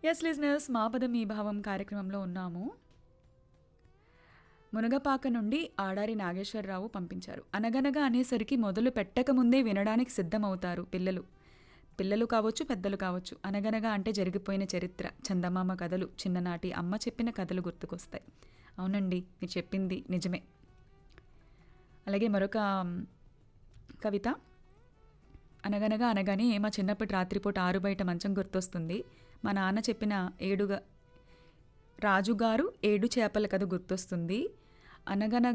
yes listeners మాపదం మీ భావం కార్యక్రమంలో ఉన్నాము మునగపాక నుండి ఆడారి నాగేశ్వరరావు పంపించారు అనగనగా అనేసరికి మొదలు పెట్టకముందే వినడానికి సిద్ధమవుతారు పిల్లలు పిల్లలు కావచ్చు పెద్దలు కావచ్చు అనగనగా అంటే జరిగిపోయిన చరిత్ర చందమామ కథలు చిన్ననాటి అమ్మ చెప్పిన కథలు గుర్తుకొస్తాయి అవునండి మీరు చెప్పింది నిజమే అలాగే మరొక మ్, కవిత అనగనగా అనగానే మా చిన్నప్పటి రాత్రిపూట ఆరు బయట మంచం గుర్తొస్తుంది మా నాన్న చెప్పిన ఏడుగా రాజుగారు ఏడు చేపల కథ గుర్తొస్తుంది అనగనగా